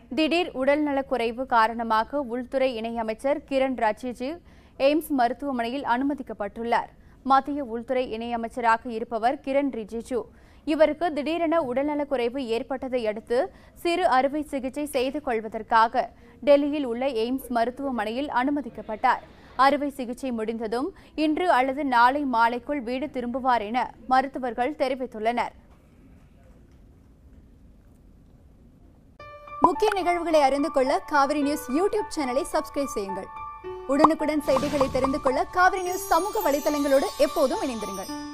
திடீர் உடல்நலக்குறைவு காரணமாக உள்துறை இணையமைச்சர் கிரண் ரிஜிஜு எய்ம்ஸ் மருத்துவமனையில் அனுமதிக்கப்பட்டுள்ளார் மத்திய உள்துறை இணையமைச்சராக இருப்பவர் கிரண் ரிஜிஜு இவருக்கு திடீரென உடல்நலக்குறைவு ஏற்பட்டதை அடுத்து சிறு அறுவை சிகிச்சை செய்து கொள்வதற்காக டெல்லியில் உள்ள எய்ம்ஸ் மருத்துவமனையில் அனுமதிக்கப்பட்டார் அறுவை சிகிச்சை முடிந்ததும் இன்று அல்லது நாளை மாலைக்குள் வீடு திரும்புவார் என மருத்துவர்கள் தெரிவித்துள்ளனர் முக்கிய நிகழ்வுகளை அறிந்து கொள்ள காவிரி நியூஸ் யூடியூப் சேனலை சப்ஸ்கிரைப் செய்யுங்கள் உடனுக்குடன் செய்திகளை தெரிந்து கொள்ள காவிரி நியூஸ் சமூக வலைதளங்களோடு எப்போதும் இணைந்திருங்கள்